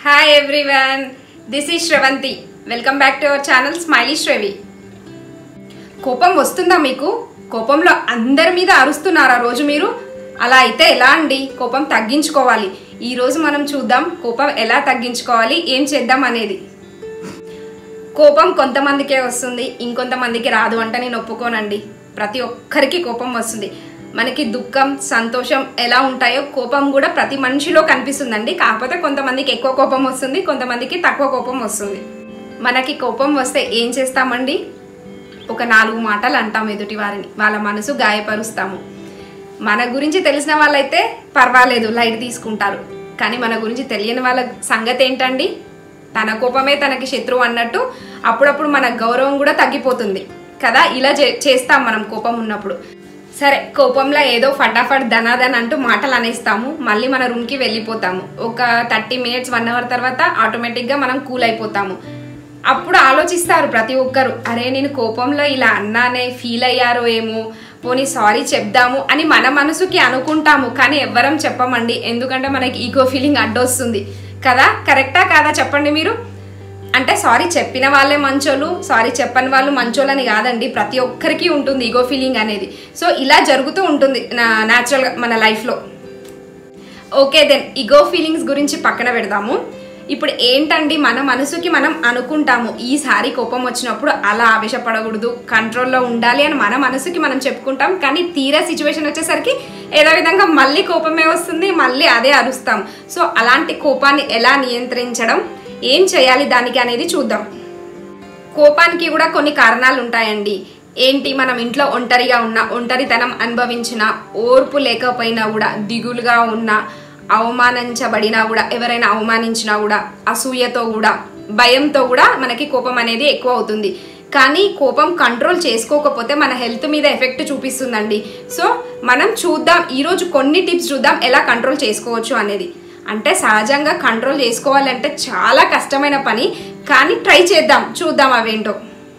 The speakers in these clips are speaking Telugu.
hi everyone this is Sravanthi welcome back to our channel smiley Sravi కోపం వస్తుందా మీకు కోపంలో అందరి మీద అరుస్తున్నారా రోజు మీరు అలా అయితే ఎలా అండి కోపం తగ్గించుకోవాలి ఈ రోజు మనం చూద్దాం కోపం ఎలా తగ్గించుకోవాలి ఏం చేద్దాం అనేది కోపం కొంతమందికే వస్తుంది ఇంకొంతమందికి రాదు అంటే నేను ఒప్పుకోనండి ప్రతి ఒక్కరికి కోపం వస్తుంది మనకి దుఃఖం సంతోషం ఎలా ఉంటాయో కోపం కూడా ప్రతి మనిషిలో కనిపిస్తుందండి కాకపోతే కొంతమందికి ఎక్కువ కోపం వస్తుంది కొంతమందికి తక్కువ కోపం వస్తుంది మనకి కోపం వస్తే ఏం చేస్తామండి ఒక నాలుగు మాటలు అంటాం ఎదుటి వారిని వాళ్ళ మనసు గాయపరుస్తాము మన గురించి తెలిసిన వాళ్ళైతే పర్వాలేదు లైట్ తీసుకుంటారు కానీ మన గురించి తెలియని వాళ్ళ సంగతి ఏంటండి తన కోపమే తనకి శత్రువు అన్నట్టు అప్పుడప్పుడు మన గౌరవం కూడా తగ్గిపోతుంది కదా ఇలా చే- చేస్తాం మనం కోపం ఉన్నప్పుడు సరే కోపంలో ఏదో ఫటాఫట్ ధనాధన్ అంటూ మాటలు అనేస్తాము మళ్ళీ మన రూమ్కి వెళ్ళిపోతాము ఒక థర్టీ మినిట్స్ వన్ అవర్ తర్వాత ఆటోమేటిక్గా మనం కూల్ అయిపోతాము అప్పుడు ఆలోచిస్తారు ప్రతి ఒక్కరు అరే నేను కోపంలో ఇలా అన్నానే ఫీల్ అయ్యారో ఏమో పోనీ సారీ చెప్దాము అని మన మనసుకి అనుకుంటాము కానీ ఎవ్వరం చెప్పమండి ఎందుకంటే మనకి ఈగో ఫీలింగ్ అడ్డొస్తుంది కదా కరెక్టా కాదా చెప్పండి మీరు అంటే సారీ చెప్పిన వాళ్ళే మంచోళ్ళు సారీ చెప్పని వాళ్ళు మంచోళ్ళని కాదండి ప్రతి ఒక్కరికి ఉంటుంది ఈగో ఫీలింగ్ అనేది సో ఇలా జరుగుతూ ఉంటుంది న్యాచురల్గా మన లైఫ్లో ఓకే దెన్ ఈగో ఫీలింగ్స్ గురించి పక్కన పెడదాము ఇప్పుడు ఏంటండి మన మనసుకి మనం అనుకుంటాము ఈసారి కోపం వచ్చినప్పుడు అలా ఆవేశపడకూడదు కంట్రోల్లో ఉండాలి అని మన మనసుకి మనం చెప్పుకుంటాం కానీ తీరా సిచ్యువేషన్ వచ్చేసరికి ఏదో విధంగా మళ్ళీ కోపమే వస్తుంది మళ్ళీ అదే అరుస్తాం సో అలాంటి కోపాన్ని ఎలా నియంత్రించడం ఏం చేయాలి దానికి అనేది చూద్దాం కోపానికి కూడా కొన్ని కారణాలు ఉంటాయండి ఏంటి మనం ఇంట్లో ఒంటరిగా ఉన్న ఒంటరితనం అనుభవించిన ఓర్పు లేకపోయినా కూడా దిగులుగా ఉన్న అవమానించబడినా కూడా ఎవరైనా అవమానించినా కూడా అసూయతో కూడా భయంతో కూడా మనకి కోపం అనేది ఎక్కువ అవుతుంది కానీ కోపం కంట్రోల్ చేసుకోకపోతే మన హెల్త్ మీద ఎఫెక్ట్ చూపిస్తుందండి సో మనం చూద్దాం ఈరోజు కొన్ని టిప్స్ చూద్దాం ఎలా కంట్రోల్ చేసుకోవచ్చు అనేది అంటే సహజంగా కంట్రోల్ చేసుకోవాలంటే చాలా కష్టమైన పని కానీ ట్రై చేద్దాం చూద్దాం అవేంటో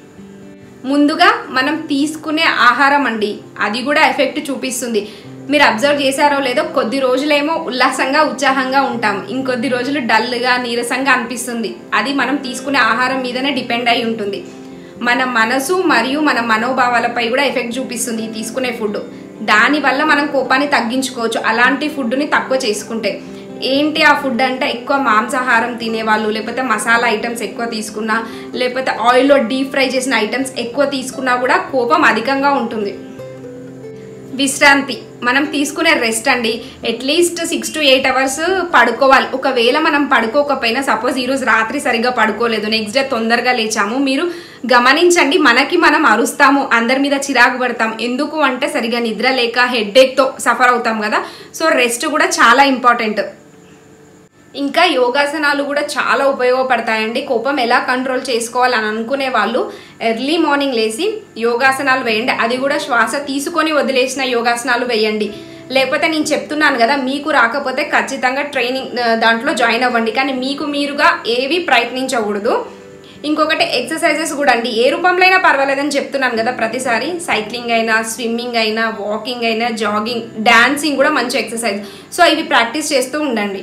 ముందుగా మనం తీసుకునే ఆహారం అండి అది కూడా ఎఫెక్ట్ చూపిస్తుంది మీరు అబ్జర్వ్ చేశారో లేదో కొద్ది రోజులేమో ఉల్లాసంగా ఉత్సాహంగా ఉంటాం ఇంకొద్ది రోజులు డల్గా నీరసంగా అనిపిస్తుంది అది మనం తీసుకునే ఆహారం మీదనే డిపెండ్ అయి ఉంటుంది మన మనసు మరియు మన మనోభావాలపై కూడా ఎఫెక్ట్ చూపిస్తుంది ఈ తీసుకునే ఫుడ్ దానివల్ల మనం కోపాన్ని తగ్గించుకోవచ్చు అలాంటి ఫుడ్ని తక్కువ చేసుకుంటే ఏంటి ఆ ఫుడ్ అంటే ఎక్కువ మాంసాహారం తినేవాళ్ళు లేకపోతే మసాలా ఐటమ్స్ ఎక్కువ తీసుకున్నా లేకపోతే ఆయిల్లో డీప్ ఫ్రై చేసిన ఐటమ్స్ ఎక్కువ తీసుకున్నా కూడా కోపం అధికంగా ఉంటుంది విశ్రాంతి మనం తీసుకునే రెస్ట్ అండి at least six to eight hours పడుకోవాలి ఒకవేళ మనం పడుకోకపోయినా సపోజ్ ఈరోజు రాత్రి సరిగ్గా పడుకోలేదు నెక్స్ట్ డే తొందరగా లేచాము మీరు గమనించండి మనకి మనం అరుస్తాము అందరి మీద చిరాకు పడతాం ఎందుకు అంటే సరిగా నిద్ర లేక హెడ్ఏక్తో సఫర్ అవుతాం కదా సో రెస్ట్ కూడా చాలా ఇంపార్టెంట్ ఇంకా యోగాసనాలు కూడా చాలా ఉపయోగపడతాయండి కోపం ఎలా కంట్రోల్ చేసుకోవాలని అనుకునే వాళ్ళు ఎర్లీ మార్నింగ్ లేచి యోగాసనాలు వేయండి అది కూడా శ్వాస తీసుకొని వదిలేసిన యోగాసనాలు వేయండి లేకపోతే నేను చెప్తున్నాను కదా మీకు రాకపోతే ఖచ్చితంగా ట్రైనింగ్ ఆ, దాంట్లో జాయిన్ అవ్వండి కానీ మీకు మీరుగా ఏవి ప్రయత్నించకూడదు ఇంకొకటి ఎక్సర్సైజెస్ కూడా అండి ఏ రూపంలో అయినా పర్వాలేదని చెప్తున్నాను కదా ప్రతిసారి సైక్లింగ్ అయినా స్విమ్మింగ్ అయినా వాకింగ్ అయినా జాగింగ్ డాన్సింగ్ కూడా మంచి ఎక్సర్సైజ్ సో ఇవి ప్రాక్టీస్ చేస్తూ ఉండండి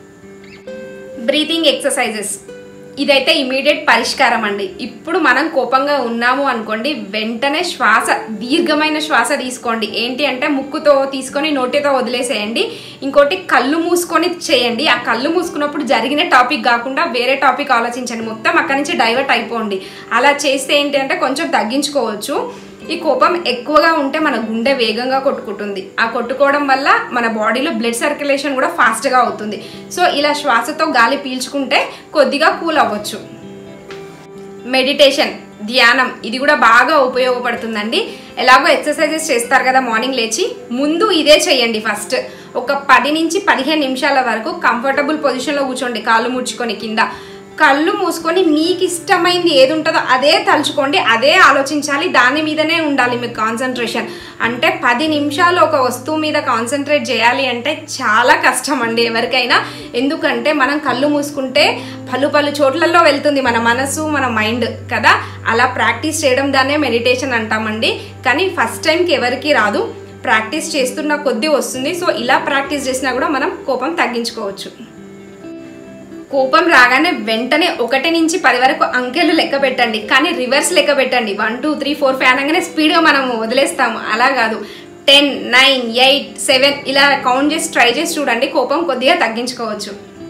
బ్రీతింగ్ ఎక్సర్సైజెస్ ఇదైతే ఇమీడియట్ పరిష్కారం అండి ఇప్పుడు మనం కోపంగా ఉన్నాము అనుకోండి వెంటనే శ్వాస దీర్ఘమైన శ్వాస తీసుకోండి ఏంటి అంటే ముక్కుతో తీసుకొని నోటితో వదిలేసేయండి ఇంకోటి కళ్ళు మూసుకొని చేయండి ఆ కళ్ళు మూసుకున్నప్పుడు జరిగిన టాపిక్ కాకుండా వేరే టాపిక్ ఆలోచించండి మొత్తం అక్కడి నుంచి డైవర్ట్ అయిపోండి అలా చేస్తే ఏంటి అంటే కొంచెం తగ్గించుకోవచ్చు ఈ కోపం ఎక్కువగా ఉంటే మన గుండె వేగంగా కొట్టుకుంటుంది ఆ కొట్టుకోవడం వల్ల మన బాడీలో బ్లడ్ సర్క్యులేషన్ కూడా ఫాస్ట్గా అవుతుంది సో ఇలా శ్వాసతో గాలి పీల్చుకుంటే కొద్దిగా కూల్ అవ్వచ్చు మెడిటేషన్ ధ్యానం ఇది కూడా బాగా ఉపయోగపడుతుందండి ఎలాగో ఎక్సర్సైజెస్ చేస్తారు కదా మార్నింగ్ లేచి ముందు ఇదే చేయండి ఫస్ట్ ఒక పది నుంచి పదిహేను నిమిషాల వరకు కంఫర్టబుల్ పొజిషన్లో కూర్చోండి కాళ్ళు ముడుచుకొని కింద కళ్ళు మూసుకొని మీకు ఇష్టమైంది ఏది ఉంటుందో అదే తలుచుకోండి అదే ఆలోచించాలి దాని మీదనే ఉండాలి మీకు కాన్సన్ట్రేషన్ అంటే పది నిమిషాలు ఒక వస్తువు మీద కాన్సన్ట్రేట్ చేయాలి అంటే చాలా కష్టం అండి ఎవరికైనా ఎందుకంటే మనం కళ్ళు మూసుకుంటే పలు పలు చోట్లలో వెళ్తుంది మన మనసు మన మైండ్ కదా అలా ప్రాక్టీస్ చేయడం దాన్నే మెడిటేషన్ అంటామండి కానీ ఫస్ట్ టైంకి ఎవరికి రాదు ప్రాక్టీస్ చేస్తున్న కొద్దీ వస్తుంది సో ఇలా ప్రాక్టీస్ చేసినా కూడా మనం కోపం తగ్గించుకోవచ్చు కోపం రాగానే వెంటనే ఒకటి నుంచి పది వరకు అంకెలు లెక్క పెట్టండి కానీ రివర్స్ లెక్క పెట్టండి one two three four five అనగానే స్పీడ్గా మనము వదిలేస్తాము అలా కాదు టెన్ నైన్ ఎయిట్ సెవెన్ ఇలా కౌంట్ చేసి ట్రై చేసి చూడండి కోపం కొద్దిగా తగ్గించుకోవచ్చు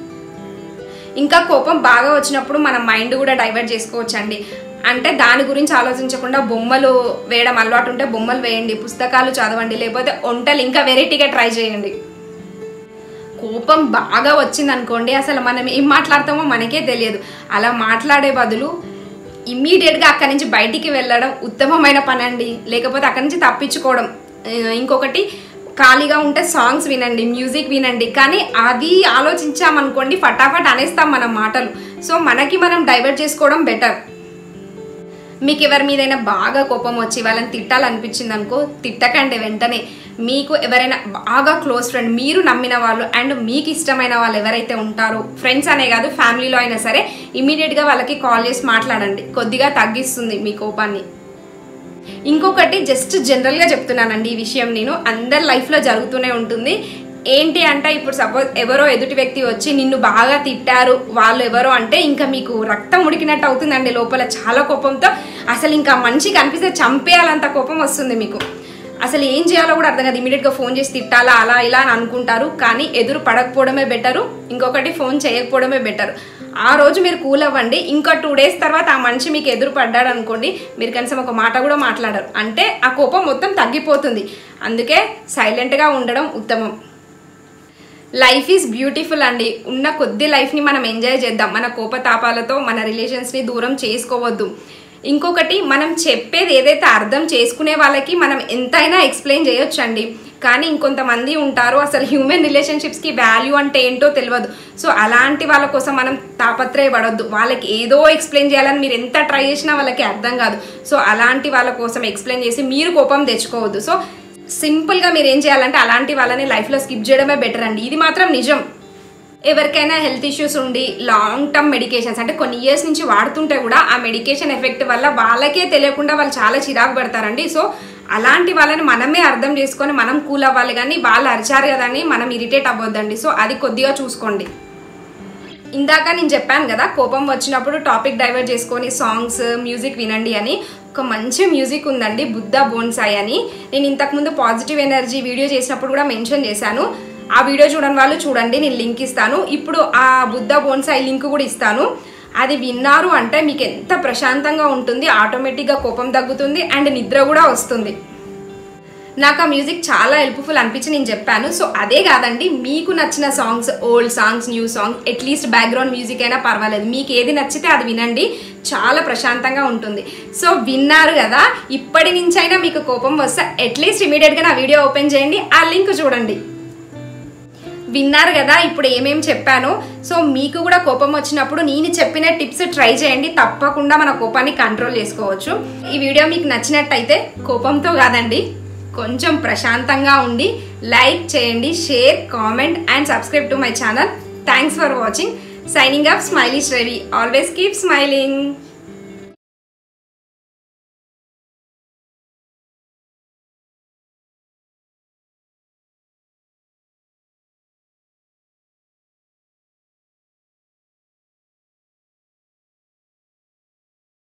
ఇంకా కోపం బాగా వచ్చినప్పుడు మన మైండ్ కూడా డైవర్ట్ చేసుకోవచ్చండి అంటే దాని గురించి ఆలోచించకుండా బొమ్మలు వేయడం అలవాటు ఉంటే బొమ్మలు వేయండి పుస్తకాలు చదవండి లేకపోతే వంటలు ఇంకా వెరైటీగా ట్రై చేయండి కోపం బాగా వచ్చింది అనుకోండి అసలు మనం ఏం మాట్లాడతామో మనకే తెలియదు అలా మాట్లాడే బదులు ఇమ్మీడియట్గా అక్కడి నుంచి బయటికి వెళ్ళడం ఉత్తమమైన పని అండి లేకపోతే అక్కడి నుంచి తప్పించుకోవడం ఆ, ఇంకొకటి ఖాళీగా ఉంటే సాంగ్స్ వినండి మ్యూజిక్ వినండి కానీ అది ఆలోచించామనుకోండి ఫటాఫట్ అనేస్తాం మన మాటలు సో మనకి మనం డైవర్ట్ చేసుకోవడం బెటర్ మీకు ఎవరి మీదైనా బాగా కోపం వచ్చి వాళ్ళని తిట్టాలనిపించింది అనుకో తిట్టకండి వెంటనే మీకు ఎవరైనా బాగా క్లోజ్ ఫ్రెండ్ మీరు నమ్మిన వాళ్ళు అండ్ మీకు ఇష్టమైన వాళ్ళు ఎవరైతే ఉంటారో ఫ్రెండ్స్ అనే కాదు ఫ్యామిలీలో అయినా సరే ఇమీడియట్గా వాళ్ళకి కాల్ చేసి మాట్లాడండి కొద్దిగా తగ్గిస్తుంది మీ కోపాన్ని ఇంకొకటి జస్ట్ జనరల్గా చెప్తున్నానండి ఈ విషయం నేను అందరి లైఫ్లో జరుగుతూనే ఉంటుంది ఏంటి అంటే ఇప్పుడు సపోజ్ ఎవరో ఎదుటి వ్యక్తి వచ్చి నిన్ను బాగా తిట్టారు వాళ్ళు ఎవరో అంటే ఇంకా మీకు రక్తం ఉడికినట్టు అవుతుందండి లోపల చాలా కోపంతో అసలు ఇంకా మనిషి కనిపిస్తే చంపేయాలంత కోపం వస్తుంది మీకు అసలు ఏం చేయాలో కూడా అర్థం కాదు ఇమీడియట్గా ఫోన్ చేసి తిట్టాలా అలా ఇలా అని అనుకుంటారు కానీ ఎదురు పడకపోవడమే బెటరు ఇంకొకటి ఫోన్ చేయకపోవడమే బెటర్ ఆ రోజు మీరు కూల్ అవ్వండి ఇంకా టూ డేస్ తర్వాత ఆ మనిషి మీకు ఎదురు పడ్డాడు అనుకోండి మీరు కనీసం ఒక మాట కూడా మాట్లాడరు అంటే ఆ కోపం మొత్తం తగ్గిపోతుంది అందుకే సైలెంట్గా ఉండడం ఉత్తమం లైఫ్ ఈజ్ బ్యూటిఫుల్ అండి ఉన్న కొద్ది లైఫ్ని మనం ఎంజాయ్ చేద్దాం మన కోపతాపాలతో మన రిలేషన్స్ని దూరం చేసుకోవద్దు ఇంకొకటి మనం చెప్పేది ఏదైతే అర్థం చేసుకునే వాళ్ళకి మనం ఎంతైనా ఎక్స్ప్లెయిన్ చేయొచ్చు అండి కానీ ఇంకొంతమంది ఉంటారు అసలు హ్యూమన్ రిలేషన్షిప్స్కి వాల్యూ అంటే ఏంటో తెలియదు సో అలాంటి వాళ్ళ కోసం మనం తాపత్రయపడొద్దు వాళ్ళకి ఏదో ఎక్స్ప్లెయిన్ చేయాలని మీరు ఎంత ట్రై చేసినా వాళ్ళకి అర్థం కాదు సో అలాంటి వాళ్ళ కోసం ఎక్స్ప్లెయిన్ చేసి మీరు కోపం తెచ్చుకోవద్దు సో సింపుల్గా మీరు ఏం చేయాలంటే అలాంటి వాళ్ళని లైఫ్లో స్కిప్ చేయడమే బెటర్ అండి ఇది మాత్రం నిజం ఎవరికైనా హెల్త్ ఇష్యూస్ ఉండి లాంగ్ టర్మ్ మెడికేషన్స్ అంటే కొన్ని ఇయర్స్ నుంచి వాడుతుంటే కూడా ఆ మెడికేషన్ ఎఫెక్ట్ వల్ల వాళ్ళకే తెలియకుండా వాళ్ళు చాలా చిరాకు పడతారండి సో అలాంటి వాళ్ళని మనమే అర్థం చేసుకొని మనం కూల్ అవ్వాలి కానీ వాళ్ళు అరిచారు కదా అని మనం ఇరిటేట్ అవ్వద్దండి సో అది కొద్దిగా చూసుకోండి ఇందాక నేను చెప్పాను కదా కోపం వచ్చినప్పుడు టాపిక్ డైవర్ట్ చేసుకొని సాంగ్స్ మ్యూజిక్ వినండి అని ఒక మంచి మ్యూజిక్ ఉందండి బుద్ధ బోన్సాయ్ అని నేను ఇంతకుముందు పాజిటివ్ ఎనర్జీ వీడియో చేసినప్పుడు కూడా మెన్షన్ చేశాను ఆ వీడియో చూడని వాళ్ళు చూడండి నేను లింక్ ఇస్తాను ఇప్పుడు ఆ బుద్ధ బోన్సాయ్ లింక్ కూడా ఇస్తాను అది విన్నారు అంటే మీకు ఎంత ప్రశాంతంగా ఉంటుంది ఆటోమేటిక్గా కోపం తగ్గుతుంది అండ్ నిద్ర కూడా వస్తుంది నాకు ఆ మ్యూజిక్ చాలా హెల్ప్ఫుల్ అనిపించి నేను చెప్పాను సో అదే కాదండి మీకు నచ్చిన songs old songs new songs at least background music అయినా పర్వాలేదు మీకు ఏది నచ్చితే అది వినండి చాలా ప్రశాంతంగా ఉంటుంది సో విన్నారు కదా ఇప్పటి నుంచైనా మీకు కోపం వస్తే అట్లీస్ట్ ఇమీడియట్గా నా వీడియో ఓపెన్ చేయండి ఆ లింక్ చూడండి విన్నారు కదా ఇప్పుడు ఏమేమి చెప్పానో సో మీకు కూడా కోపం వచ్చినప్పుడు నేను చెప్పిన టిప్స్ ట్రై చేయండి తప్పకుండా మన కోపాన్ని కంట్రోల్ చేసుకోవచ్చు ఈ వీడియో మీకు నచ్చినట్టయితే కోపంతో కాదండి కొంచెం ప్రశాంతంగా ఉండి లైక్ చేయండి share comment and subscribe to my channel thanks for watching signing up smiley Sravi always keep smiling